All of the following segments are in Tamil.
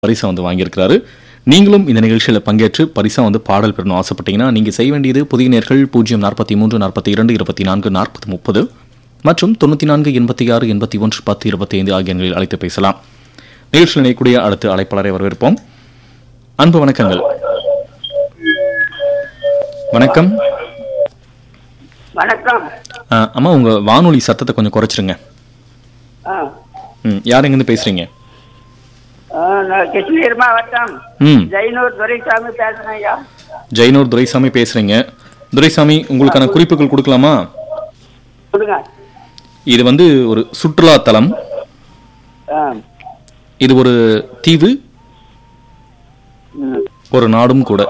பரிசை வந்து வாங்கியிருக்கிறாரு நீங்களும் இந்த நிகழ்ச்சியில் பங்கேற்று பரிசா வந்து பாடல் பெறணும் ஆசைப்பட்டீங்கன்னா நீங்கள் செய்ய வேண்டியது புதிய நேர்கள் பூஜ்ஜியம் நாற்பத்தி மூன்று நாற்பத்தி இரண்டு இருபத்தி நான்கு நாற்பது முப்பது மற்றும் தொண்ணூற்றி நான்கு எண்பத்தி ஆறு எண்பத்தி ஒன்று பத்து இருபத்தி ஐந்து ஆகிய எண்களில் அழைத்து பேசலாம் நிகழ்ச்சியில் இணையக்கூடிய அடுத்த அழைப்பாளரை வரவேற்போம் அன்பு வணக்கங்கள் வணக்கம் வணக்கம் ஆ, அம்மா உங்கள் வானொலி சத்தத்தை கொஞ்சம் குறைச்சிருங்க ஆ, ம் யார் எங்கேருந்து பேசுகிறீங்க ஆ, நான் கிருஷ்ணகிரி மாவட்டம் ம் ஜெயனூர் துரைசாமி பேசுறேன் ஐயா ஜெயனூர் துரைசாமி பேசுறீங்க துரைசாமி உங்களுக்கான குறிப்புகள் கொடுக்கலாமா கொடுங்க இது வந்து ஒரு சுற்றுலா தலம் ஆ, இது ஒரு தீவு ம். ஒரு நாடும் கூட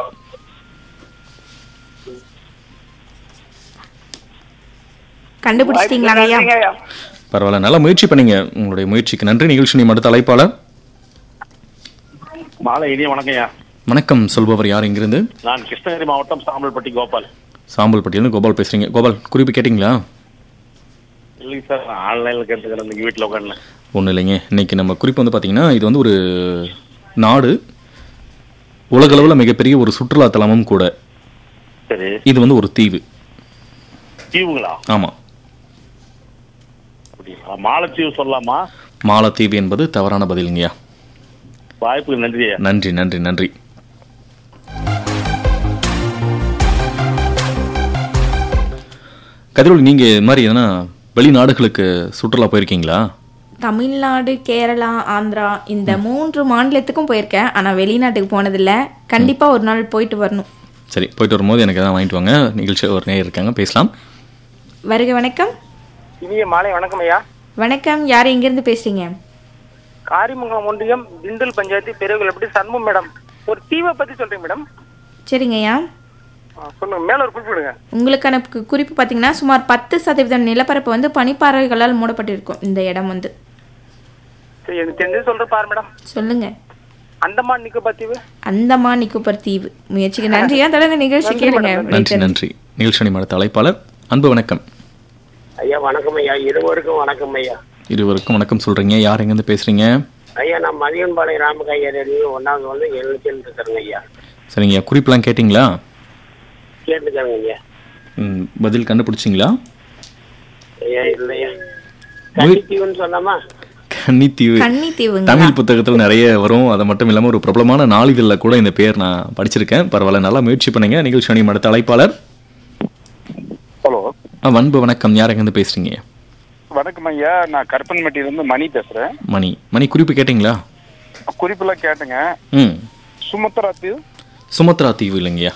கண்டுபிடிச்சிட்டீங்களா ஐயா நன்றிங்க ஐயா. பரவாயில்ல நல்லா முயற்சி பண்ணீங்க உங்களுடைய முயற்சிக்கு நன்றி நிகழ்ச்சி நீ அடுத்த அழைப்பாளர் மாலை இனிய வணக்கம்யா வணக்கம் சொல்பவர் யார் இங்கிருந்து நான் கிருஷ்ணகிரி மாவட்டம் சாம்பல்பட்டி கோபால் சாம்பல்பட்டியிலிருந்து கோபால் பேசுறீங்க கோபால் குறிப்பு கேட்டிங்களா இல்லைங்க சார் நான் ஆன்லைனில் கேட்டுக்கிறேன் இன்னைக்கு வீட்டில் உட்காந்து ஒன்றும் இல்லைங்க இன்னைக்கு நம்ம குறிப்பு வந்து பார்த்தீங்கன்னா இது வந்து ஒரு நாடு உலகளவில் மிகப்பெரிய ஒரு சுற்றுலா தலமும் கூட சரி இது வந்து ஒரு தீவு தீவுங்களா ஆமாம் அப்படிங்களா மாலத்தீவு சொல்லலாமா மாலத்தீவு என்பது தவறான பதிலுங்கய்யா வாய்ப்புக்கு நன்றியா நன்றி நன்றி நன்றி கதிரோல் நீங்க இது மாதிரி எதனா வெளிநாடுகளுக்கு சுற்றுலா போயிருக்கீங்களா தமிழ்நாடு கேரளா ஆந்திரா இந்த மூன்று மாநிலத்துக்கும் போயிருக்கேன் ஆனா வெளிநாட்டுக்கு போனதில்ல கண்டிப்பா ஒரு நாள் போயிட்டு வரணும் சரி போயிட்டு வரும்போது எனக்கு எதாவது வாங்கிட்டு வாங்க நிகழ்ச்சி ஒரு நேரம் இருக்காங்க பேசலாம் வருக வணக்கம் இனிய மாலை வணக்கம் ஐயா வணக்கம் யார் எங்கிருந்து பேசுறீங்க காரிமங்கலம் ஒன்றியம் திண்டல் பஞ்சாயத்து பெரியவர்கள் எப்படி சண்முகம் மேடம் ஒரு தீவை பத்தி சொல்றீங்க மேடம் சரிங்கய்யா ஆ, சொல்லுங்க மேல ஒரு குறிப்பிடுங்க உங்களுக்கான கு- குறிப்பு பார்த்தீங்கன்னா சுமார் பத்து சதவீதம் நிலப்பரப்பு வந்து பனிப்பாறைகளால் மூடப்பட்டிருக்கும் இந்த இடம் வந்து சரி எனக்கு தெரிஞ்சது சொல்ற பாரு மேடம் சொல்லுங்க அந்தமான் நிக்கோபார் தீவு அந்தமான் நிக்கோபர் தீவு முயற்சிக்கு நன்றியா தொடர்ந்து நிகழ்ச்சி கேளுங்க நன்றி நன்றி நிகழ்ச்சி நிமிட அழைப்பாளர் அன்பு வணக்கம் ஐயா வணக்கம் ஐயா இருவருக்கும் வணக்கம் ஐயா இருவருக்கும் வணக்கம் சொல்றீங்க யார் எங்கேருந்து பேசுறீங்க ஐயா நான் மதியன்பாளையம் ராமகையா ரெடியோ ஒன்னாவது வந்து எழுநூத்தி இருக்கிறேங்க ஐயா சரிங்க குறிப்பெல்லாம் கேட்டிங்களா கேட்டுக்கிறேங்க ஐயா ம், பதில் கண்டுபிடிச்சிங்களா ஐயா இல்லையா கண்டித்தீவுன்னு சொல்லாமா கன்னித்தீவு கன்னி தீவுங்க தமிழ் புத்தகத்தில் நிறைய வரும் அது மட்டும் இல்லாமல் ஒரு பிரபலமான நாளிதழில் கூட இந்த பேர் நான் படிச்சிருக்கேன் பரவாயில்ல நல்லா முயற்சி பண்ணுங்க நிகழ்ச்சி அணி அடுத்த அழைப்பாளர் ஹலோ ஆ, வன்பு வணக்கம் யார் எங்கேருந்து பேசுறீங்க வணக்கம் ஐயா நான் கருப்பன்மட்டியிலிருந்து மணி பேசுறேன் மணி மணி குறிப்பு கேட்டிங்களா குறிப்பெல்லாம் கேட்டுங்க ம் சுமத்ரா தீவு சுமத்ரா தீவு இல்லைங்கய்யா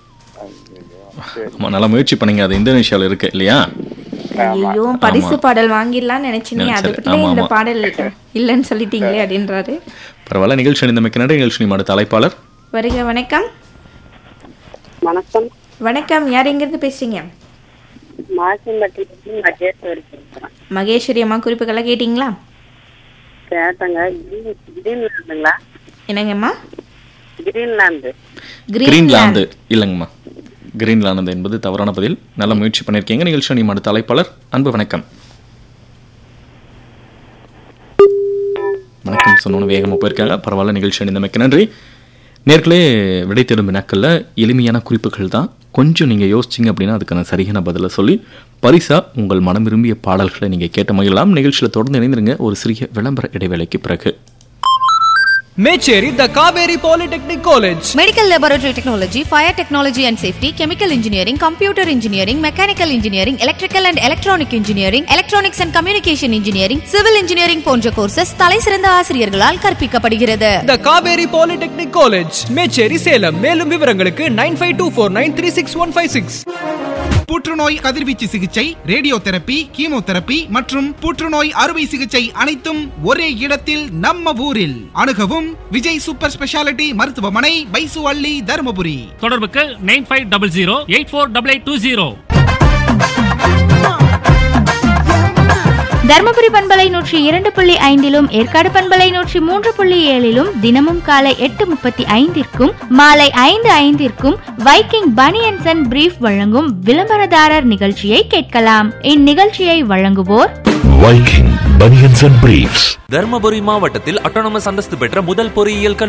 ஆமா நல்லா முயற்சி பண்ணுங்க அது இந்தோனேஷியாவில் இருக்கு இல்லையா ஐயோ பரிசு பாடல் வாங்கிடலாம்னு நினைச்சீங்க சரி, அதுக்குள்ளே ஆமா, இந்த ஆமா. பாடல் இல்லைன்னு சொல்லிட்டீங்களே அப்படின்றாரு பரவாயில்ல நிகழ்ச்சி அணிந்தமைக்கு நன்றி நிகழ்ச்சி அணி அடுத்த அழைப்பாளர் வருக வணக்கம் வணக்கம் வணக்கம் யார் எங்கிருந்து பேசுறீங்க மாசிம்பட்டியிலிருந்து மகேஸ்வரி பேசுறேன் மகேஸ்வரி அம்மா குறிப்புகளை கேட்டிங்களா கேட்டங்க கிரீன்- கிரீன்லாந்துங்களா என்னங்கம்மா கிரீன்லாந்து கிரீன்லாந்து இல்லைங்கம்மா கிரீன்லாந்து என்பது தவறான பதில் நல்ல முயற்சி பண்ணியிருக்கீங்க நிகழ்ச்சி அணி அடுத்த அழைப்பாளர் அன்பு வணக்கம் வணக்கம் சொன்னோன்னு வேகமாக போயிருக்காங்க பரவாயில்ல நிகழ்ச்சி அணிந்தமைக்கு நன்றி நேர்களே விடை தேடும் வினாக்கள்ல எளிமையான குறிப்புகள் தான் கொஞ்சம் நீங்கள் யோசிச்சிங்க அப்படின்னா அதுக்கான சரியான பதிலை சொல்லி பரிசா உங்கள் மனம் விரும்பிய பாடல்களை நீங்கள் கேட்ட மகிழலாம் நிகழ்ச்சியில் தொடர்ந்து இணைந்திருங்க ஒரு சிறிய விளம்பர இடைவேளைக்கு பிறகு Mecheri the Kaveri polytechnic college Medical Laboratory Technology, Fire Technology and Safety, Chemical Engineering, Computer Engineering, Mechanical Engineering, Electrical and Electronic Engineering, Electronics and Communication Engineering, Civil Engineering போன்ற கோர்சஸ் தலை சிறந்த ஆசிரியர்களால் கற்பிக்கப்படுகிறது the Kaveri polytechnic college Mecheri Salem மேலும் விவரங்களுக்கு nine five two four nine three six one five six புற்றுநோய் கதிர்வீச்சு சிகிச்சை ரேடியோ தெரப்பி கீமோதெரப்பி மற்றும் புற்றுநோய் அறுவை சிகிச்சை அனைத்தும் ஒரே இடத்தில் நம்ம ஊரில் அணுகவும் விஜய் சூப்பர் ஸ்பெஷாலிட்டி மருத்துவமனை பைசு அள்ளி தருமபுரி தொடர்புக்கு nine five double zero eight four double eight two zero Dharmapuri பண்பலை நூற்றி இரண்டு புள்ளி ஐந்திலும் ஏற்காடு பண்பலை நூற்றி மூன்று புள்ளி ஏழிலும் தினமும் காலை எட்டு முப்பத்தி ஐந்திற்கும் மாலை ஐந்து ஐந்திற்கும் வைக்கிங் பனியன்சன் அண்ட் பிரீஃப் வழங்கும் விளம்பரதாரர் நிகழ்ச்சியை கேட்கலாம் இந்நிகழ்ச்சியை வழங்குவோர் Viking banians and briefs Dharmapuri மாவட்டத்தில் அட்டானமஸ் அந்தஸ்து பெற்ற முதல் பொறியியல் கல்லூரி